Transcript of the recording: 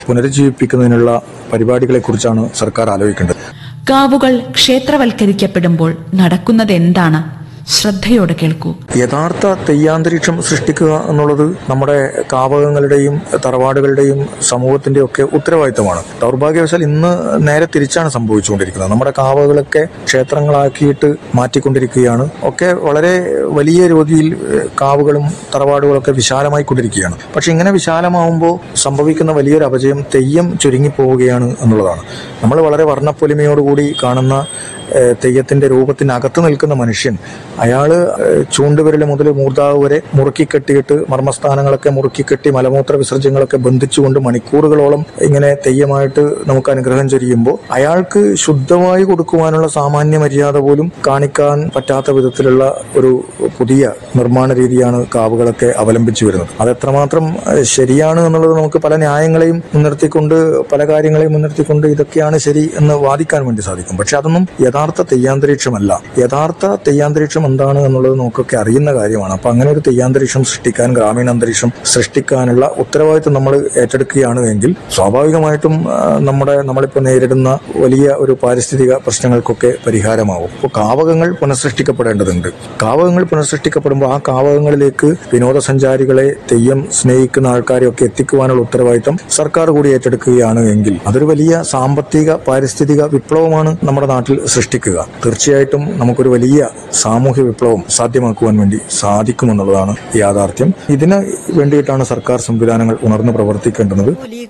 പുനരുജ്ജീവിപ്പിക്കുന്നതിനുള്ള പരിപാടികളെക്കുറിച്ചാണ് സർക്കാർ ആലോചിക്കേണ്ടത് കാവുകൾ ക്ഷേത്രവൽക്കരിക്കപ്പെടുമ്പോൾ നടക്കുന്നത് എന്താണ് ശ്രദ്ധയോടെ കേൾക്കൂ യഥാർത്ഥ തെയ്യാന്തരീക്ഷം സൃഷ്ടിക്കുക എന്നുള്ളത് നമ്മുടെ കാവകങ്ങളുടെയും തറവാടുകളുടെയും സമൂഹത്തിന്റെ ഒക്കെ ഉത്തരവാദിത്തമാണ് ദൗർഭാഗ്യവശാൽ ഇന്ന് നേരെ തിരിച്ചാണ് സംഭവിച്ചുകൊണ്ടിരിക്കുന്നത് നമ്മുടെ കാവകളൊക്കെ ക്ഷേത്രങ്ങളാക്കിയിട്ട് മാറ്റിക്കൊണ്ടിരിക്കുകയാണ് ഒക്കെ വളരെ വലിയ രീതിയിൽ ഏഹ്, കാവുകളും തറവാടുകളൊക്കെ വിശാലമായി കൊണ്ടിരിക്കുകയാണ് പക്ഷെ ഇങ്ങനെ വിശാലമാവുമ്പോൾ സംഭവിക്കുന്ന വലിയൊരു അപജയം തെയ്യം ചുരുങ്ങിപ്പോവുകയാണ് എന്നുള്ളതാണ് നമ്മൾ വളരെ വർണ്ണപ്പൊലിമയോടുകൂടി കാണുന്ന ഏഹ്, തെയ്യത്തിന്റെ രൂപത്തിനകത്ത് നിൽക്കുന്ന മനുഷ്യൻ അയാള് ഏഹ്, ചൂണ്ടുവിരൽ മുതൽ മൂർധാവ് വരെ മുറുക്കി കെട്ടിയിട്ട് മർമ്മസ്ഥാനങ്ങളൊക്കെ മുറുക്കി കെട്ടി മലമൂത്ര വിസർജ്യങ്ങളൊക്കെ ബന്ധിച്ചുകൊണ്ട് മണിക്കൂറുകളോളം ഇങ്ങനെ തെയ്യമായിട്ട് നമുക്ക് അനുഗ്രഹം ചൊരിയുമ്പോൾ അയാൾക്ക് ശുദ്ധമായി കൊടുക്കുവാനുള്ള സാമാന്യ മര്യാദ പോലും കാണിക്കാൻ പറ്റാത്ത വിധത്തിലുള്ള ഒരു പുതിയ നിർമ്മാണ രീതിയാണ് കാവുകളൊക്കെ അവലംബിച്ചു വരുന്നത് അത് എത്രമാത്രം ഏഹ്, ശരിയാണ് എന്നുള്ളത് നമുക്ക് പല ന്യായങ്ങളെയും മുൻനിർത്തിക്കൊണ്ട് പല കാര്യങ്ങളെയും മുൻനിർത്തിക്കൊണ്ട് ഇതൊക്കെയാണ് ശരി എന്ന് വാദിക്കാൻ വേണ്ടി സാധിക്കും പക്ഷെ അതൊന്നും യഥാർത്ഥ തെയ്യാന്തരീക്ഷമല്ല യഥാർത്ഥ തെയ്യാന്തരീക്ഷം എന്താണ് എന്നുള്ളത് നമുക്കൊക്കെ അറിയുന്ന കാര്യമാണ് അപ്പൊ അങ്ങനെ ഒരു തെയ്യാന്തരീക്ഷം സൃഷ്ടിക്കാൻ ഗ്രാമീണ അന്തരീക്ഷം സൃഷ്ടിക്കാനുള്ള ഉത്തരവാദിത്വം നമ്മൾ ഏറ്റെടുക്കുകയാണ് എങ്കിൽ സ്വാഭാവികമായിട്ടും ആ, നമ്മുടെ നമ്മളിപ്പോൾ നേരിടുന്ന വലിയ ഒരു പാരിസ്ഥിതിക പ്രശ്നങ്ങൾക്കൊക്കെ പരിഹാരമാവും അപ്പോൾ കാവകങ്ങൾ പുനഃസൃഷ്ടിക്കപ്പെടേണ്ടതുണ്ട് കാവകങ്ങൾ പുനഃസൃഷ്ടിക്കപ്പെടുമ്പോൾ ആ കാവകങ്ങളിലേക്ക് വിനോദസഞ്ചാരികളെ തെയ്യം സ്നേഹിക്കുന്ന ആൾക്കാരെയൊക്കെ എത്തിക്കുവാനുള്ള ഉത്തരവാദിത്തം സർക്കാർ കൂടി ഏറ്റെടുക്കുകയാണ് എങ്കിൽ അതൊരു വലിയ സാമ്പത്തിക പാരിസ്ഥിതിക വിപ്ലവമാണ് നമ്മുടെ നാട്ടിൽ സൃഷ്ടിക്കുക തീർച്ചയായിട്ടും നമുക്കൊരു വലിയ സാമൂഹ്യ വിപ്ലവം സാധ്യമാക്കുവാൻ വേണ്ടി സാധിക്കുമെന്നുള്ളതാണ് യാഥാർത്ഥ്യം ഇതിന് വേണ്ടിയിട്ടാണ് സർക്കാർ സംവിധാനങ്ങൾ ഉണർന്നു പ്രവർത്തിക്കേണ്ടത് വലിയ